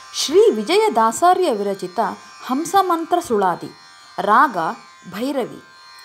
ಶ್ರೀ ವಿಜಯದಾಸಾರ್ಯ ವಿರಚಿತ ಹಂಸಮಂತ್ರ ಸುಳಾದಿ ರಾಗ ಭೈರವಿ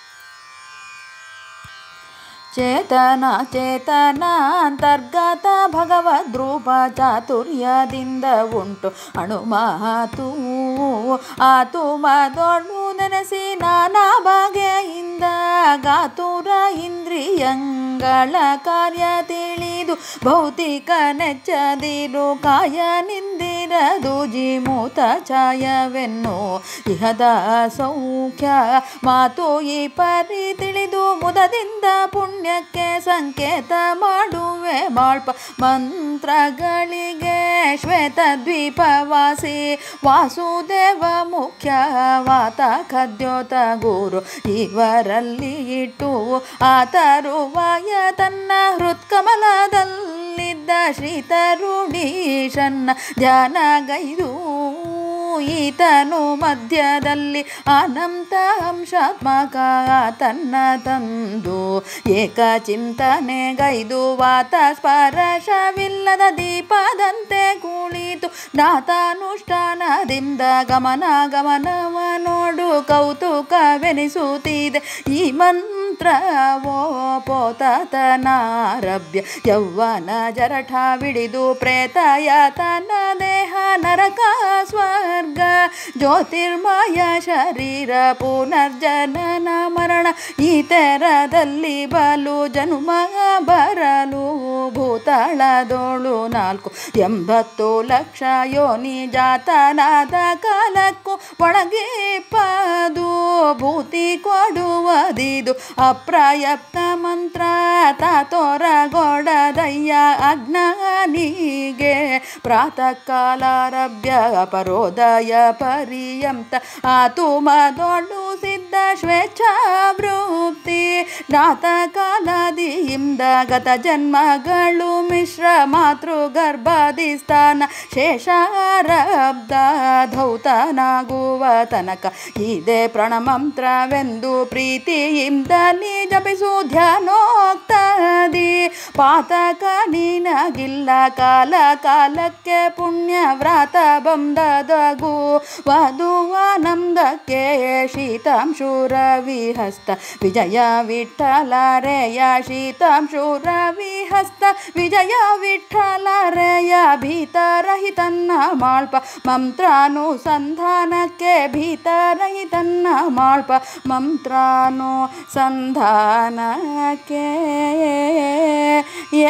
ಚೇತನ ಚೇತನ ಅಂತರ್ಗತ ಭಗವದ್ರೂಪ ಚಾತುರ್ಯದಿಂದ ಉಂಟು ಅಣುಮಾತು ಆತು ಮದೊಳು ನೆನೆಸಿ ನಾನಾ ಬಗೆಯಿಂದ ಗಾತುರ ಇಂದ್ರಿಯಂಗಳ ಕಾರ್ಯ ತಿಳಿದು ಭೌತಿಕ ನೆಚ್ಚದಿರು ಕಾಯ ನಿಂದಿರದು ಜಿಮೂತ ಛಾಯವೆನ್ನು ಇಹದ ಸೌಖ್ಯ ಮಾತು ಈ ಪರಿ ತಿಳಿದು ಮುದದಿಂದ ಪುಣ್ಯಕ್ಕೆ ಸಂಕೇತ ಮಾಡುವೆ ಬಾಳ್ಪ ಮಂತ್ರಗಳಿಗೆ ಶ್ವೇತ ದ್ವೀಪವಾಸಿ ವಾಸುದೇವ ಮುಖ್ಯ ವಾತ ಖದ್ಯೋತ ಗುರು ಇವರಲ್ಲಿ ಇಟ್ಟು ಆತರುವಾಯ ತನ್ನ ಹೃತ್ಕಮಲದಲ್ಲಿದ್ದ ಶ್ರೀತರುಣೀಶನ್ನ ಧ್ಯಾನಗೈದು ಈತನು ಮಧ್ಯದಲ್ಲಿ ಅನಂತ ಅಂಶಾತ್ಮಕ ತನ್ನ ತಂದು ಏಕ ಚಿಂತನೆಗೈದು ವಾತ ಸ್ಪರ್ಶವಿಲ್ಲದ ದೀಪದಂತೆ ಕುಳಿತು ನಾತಾನುಷ್ಠಾನದಿಂದ ಗಮನ ಗಮನವ ನೋಡು ಕೌತುಕವೆನಿಸುತ್ತಿದೆ ಈ ಮಂತ್ರವೋ ಪೋತತನಾರಭ್ಯ ಯೌವನ ಜರಠ ಬಿಡಿದು ಪ್ರೇತಯತನ ದೇಹ ನರಕ ಸ್ವರ್ಗ ಜ್ಯೋತಿರ್ಮಯ ಶರೀರ ಪುನರ್ಜನನ ಮರಣ ಈ ತೆರದಲ್ಲಿ ಬಲು ಜನುಮ ಬರಲು ಭೂತಳದೋಳು ನಾಲ್ಕು ಎಂಬತ್ತು ಲಕ್ಷ ಯೋನಿ ಜಾತನಾದ ಕಾಲಕ್ಕೂ ಒಳಗೆ ಪಾದು ಭೂತಿ ಕೊಡುವದಿದು ಅಪ್ರಾಯಪ್ತ ಮಂತ್ರ ತಾತೋರಗೊಡದಯ್ಯ ಅಜ್ಞಾನಿಗೆ ಪ್ರಾತಃ ಕಾಲಾರಭ್ಯ ಪರೋದಯ ಪರ್ಯಂತ ಆತು ಮದೊಳು ಸಿದ್ಧ ಸ್ವೇಚ್ಛಾವೃತ್ತಿ ಕಾಲದಿಯಿಂದ ಗತ ಜನ್ಮಗಳು ಮಿಶ್ರ ಮಾತೃ ಗರ್ಭಾಧಿಸ್ಥಾನ ಶೇಷಾರಬ್ಧ ಧೌತನಾಗುವ ತನಕ ಇದೇ ಪ್ರಣಮಂತ್ರವೆಂದು ಪ್ರೀತಿಯಿಂದ ನೀ ಜಪಿಸು ಧ್ಯಾನೋಕ್ತದಿ ಪಾತಕ ನಿನಗಿಲ್ಲ ಕಾಲ ಕಾಲಕ್ಕೆ ಪುಣ್ಯ ವ್ರಾತ ಬಂದದಗು ವಧುವಾನಂದಕ್ಕೆ ಶೀತಾಂಶುರವಿಹಸ್ತ ವಿಜಯ ವಿಠಲರೆಯ ಶೀತಾಂಶುರವಿಹಸ್ತ ವಿಜಯ ವಿಠಲರೆಯ ಭೀತರಹಿತನ್ನ ಮಾಳ್ಪ ಮಂತ್ರಾನುಸಂಧಾನಕ್ಕೆ ಭೀತರಹಿತನ್ನ ಮಾಳ್ಪ ಮಂತ್ರಾನುಸಂಧಾನಕ್ಕೆ ಏ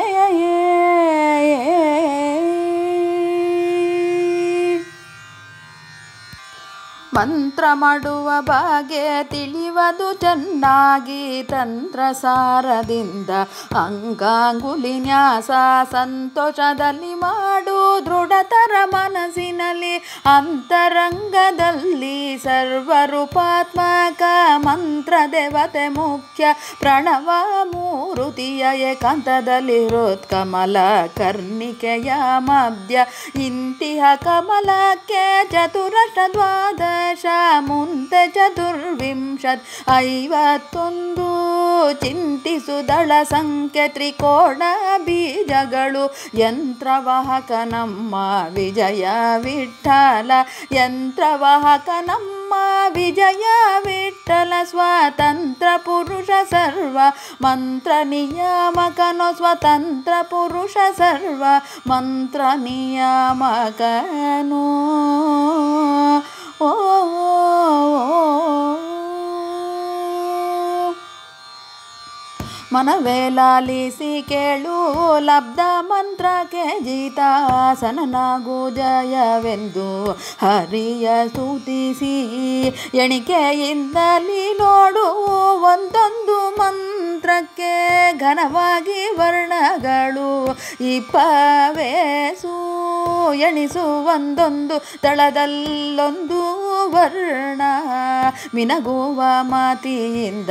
ಮಂತ್ರ ಮಾಡುವ ಬಗೆ ತಿಳಿವದು ಚೆನ್ನಾಗಿ ತಂತ್ರಸಾರದಿಂದ ಅಂಗಾಂಗುಲಿ ನ್ಯಾಸ ಸಂತೋಷದಲ್ಲಿ ಮಾಡು ದೃಢತರ ಮನಸ್ಸಿನಲ್ಲಿ ಅಂತರಂಗದಲ್ಲಿ ಸರ್ವರೂಪಾತ್ಮಕ ಮಂತ್ರ ದೇವತೆ ಮುಖ್ಯ ಪ್ರಣವ ಮೂರುತಿಯ ಏಕಾಂತದಲ್ಲಿ ಹೃತ್ಕಮಲ ಕರ್ಣಿಕೆಯ ಮಧ್ಯ ಇಂತಿಹ ಕಮಲಕ್ಕೆ ಚತುರಷ್ಟ ದ್ವಾದಶ ಮುಂದೆ ಚತುರ್ವಿಂಶತ್ ಐವತ್ತೊಂದು ಚಿಂತಿಸುದಳ ಸಂಖ್ಯೆ ತ್ರಿಕೋಣ ಬೀಜಗಳು ಯಂತ್ರವಾಹಕ ನಮ್ಮ ವಿಜಯ ವಿಠಲ ಯಂತ್ರವಾಹಕ ನಮ್ಮ ವಿಜಯ ವಿಠಲ ಸ್ವತಂತ್ರ ಪುರುಷ ಸರ್ವ ಮಂತ್ರ ನಿಯಾಮಕನೋ ಸ್ವತಂತ್ರ ಪುರುಷ ಸರ್ವ ಮಂತ್ರ ನಿಯಾಮಕನೋ ಓ ಮನವೇಲಾಲಿಸಿ ಕೇಳು ಲಬ್ಧ ಮಂತ್ರಕ್ಕೆ ಜೀತಾಸನನಾಗು ಜಯವೆಂದು ಹರಿಯ ಸ್ತುತಿಸಿ ಎಣಿಕೆಯಿಂದಲಿ ನೋಡು ಒಂದೊಂದು ಮಂತ್ರಕ್ಕೆ ಘನವಾಗಿ ವರ್ಣಗಳು ಇಪ್ಪವೇಸು ಎಣಿಸು ಒಂದೊಂದು ದಳದಲ್ಲೊಂದು ವರ್ಣ ಮಿನಗುವ ಮಾತಿಯಿಂದ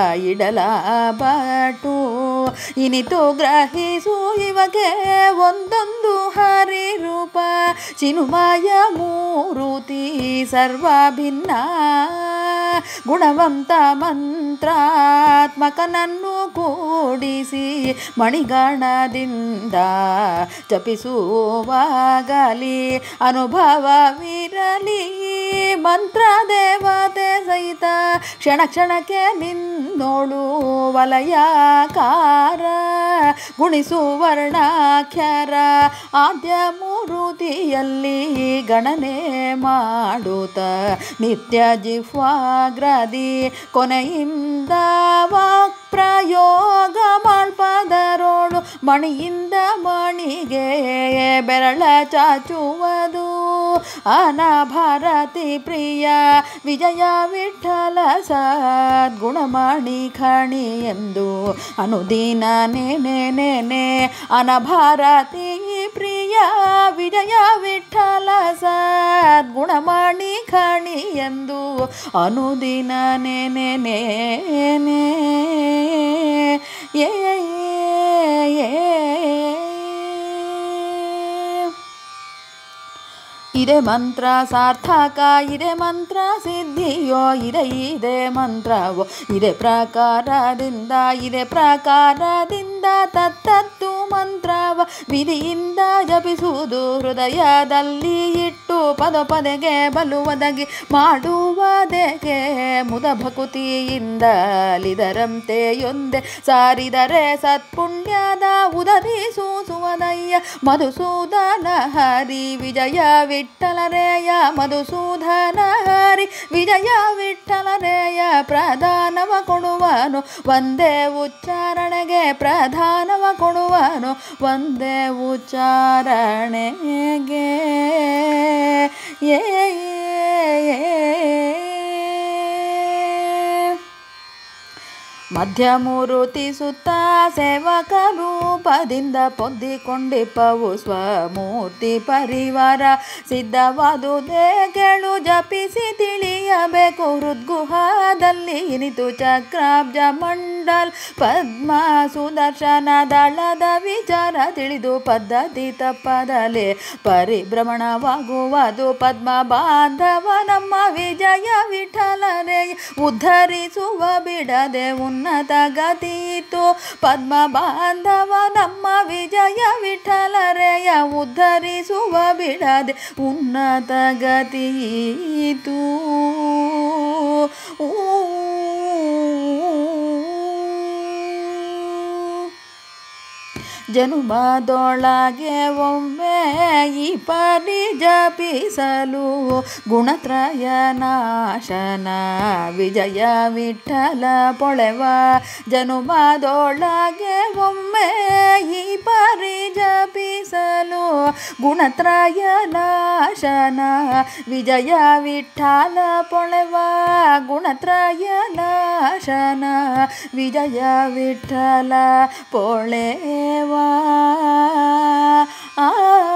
ಇಡಲಾಬಟು ಇನಿತು ಗ್ರಹಿಸು ಇವಗೆ ಒಂದೊಂದು ಹರಿರೂಪ ಚಿನುಮಯ ಮೂರುತಿ ಸರ್ವ ಭಿನ್ನ ಗುಣವಂತ ಮಂತ್ರಾತ್ಮಕ ನನ್ನ ಮಣ್ಣು ಕೂಡಿಸಿ ಮಣಿಗಣದಿಂದ ಜಪಿಸುವಾಗಲಿ ಅನುಭವವಿರಲಿ ಮಂತ್ರ ದೇವತೆ ಸಹಿತ ಕ್ಷಣ ಕ್ಷಣಕ್ಕೆ ನಿನ್ನೋಳು ವಲಯಕಾರ ಗುಣಿಸು ವರ್ಣಾಕ್ಷರ ಆದ್ಯ ಮೂರುತಿಯಲ್ಲಿ ಗಣನೆ ಮಾಡುತ್ತ ನಿತ್ಯ ಜಿಹ್ವಾಗ್ರದಿ ಕೊನೆಯಿಂದ ವಾಕ್ ಪ್ರಯೋಗ ಮಾಡ್ಪದರೋಳು ಮಣಿಯಿಂದ ಮಣಿಗೆ ಬೆರಳ ಚಾಚುವುದು ಅನಭಾರತಿ ಪ್ರಿಯ ವಿಜಯ ವಿಠಲ ಸದ್ಗುಣಮಣಿ ಖಣಿ ಎಂದು ಅನುದಿನ ನೇನೆ ನೇನೆ ಅನಭಾರತಿ ಪ್ರಿಯ ವಿಜಯ ವಿಠಲ ಸದ್ಗುಣಮಣಿ ಖಣಿ ಎಂದು ಅನುದಿನ ನೇನೆ ನೇನೆ ಏ ಇದೆ ಮಂತ್ರ ಸಾರ್ಥಕ ಇದೆ ಮಂತ್ರ ಸಿದ್ಧಿಯೋ ಇದೆ ಇದೆ ಮಂತ್ರವೋ ಇದೆ ಪ್ರಕಾರದಿಂದ ಇದೆ ಪ್ರಕಾರದಿಂದ ತತ್ತತ್ತು ಮಂತ್ರವ ವಿಧಿಯಿಂದ ಜಪಿಸುವುದು ಹೃದಯದಲ್ಲಿ ಇಟ್ಟು ಪದ ಪದಗೆ ಬಲು ಒದಗಿ ಮಾಡುವುದಕ್ಕೆ ಮುದ ಭಕುತಿಯಿಂದಲಿದರಂತೆ ಯೊಂದೆ ಸಾರಿದರೆ ಸತ್ಪುಣ್ಯದ ಉದದಿ ಸೂಸುವದಯ್ಯ ಮಧುಸೂದನ ಹರಿ ವಿಜಯ ವಿಠಲರೇಯ ಮಧುಸೂದನ ಹರಿ ವಿಜಯ ವಿಠಲರೇಯ ಪ್ರಧಾನವ ಕೊಡುವನು ಒಂದೇ ಉಚ್ಚಾರಣೆಗೆ ಪ್ರಧಾನವ ಕೊಡುವನು ಒಂದೇ ಉಚ್ಚಾರಣೆಗೆ ಏ ಮಧ್ಯಮೂರುತಿ ಸುತ್ತ ಸೇವಕ ರೂಪದಿಂದ ಪೊದ್ದಿಕೊಂಡಿಪ್ಪವು ಸ್ವಮೂರ್ತಿ ಪರಿವಾರ ಸಿದ್ಧವಾದುದೇ ಕೇಳು ಜಪಿಸಿ ತಿಳಿಯಬೇಕು ಹೃದ್ಗುಹದಲ್ಲಿ ಇನಿತು ಚಕ್ರಾಬ್ಜ ಮಂಡಲ್ ಪದ್ಮ ಸುದರ್ಶನ ದಳದ ವಿಚಾರ ತಿಳಿದು ಪದ್ಧತಿ ತಪ್ಪದಲೆ ಪರಿಭ್ರಮಣವಾಗುವುದು ಪದ್ಮ ಬಾಂಧವ ನಮ್ಮ ವಿಜಯ ವಿಠಲರೇ ಉದ್ಧರಿಸುವ ಬಿಡದೆ ಉನ್ನತ ಗತಿಯಿತು ಪದ್ಮ ಬಾಂಧವ ನಮ್ಮ ವಿಜಯ ವಿಠಲರೆಯ ಉದ್ಧರಿಸುವ ಬಿಡದೆ ಉನ್ನತ ಗತಿಯಿತು ಊ ಜನುಮದೊಳಗೆ ಒಮ್ಮೆ ಈ ಪರಿ ಜಪಿಸಲು ಗುಣತ್ರಯ ನಾಶನ ವಿಜಯ ವಿಠಲ ಪೊಳೆವ ಜನುಮದೊಳಗೆ ಒಮ್ಮೆ ಈ ಪರಿ ಜಪಿಸಲು ಗುಣತ್ರಯ ನಾಶನ ವಿಜಯ ವಿಠಲ ಪೊಳೆವ ಗುಣತ್ರಯ ನಾಶನ ವಿಜಯ ವಿಠಲ ಪೊಳೆವಾ ಆ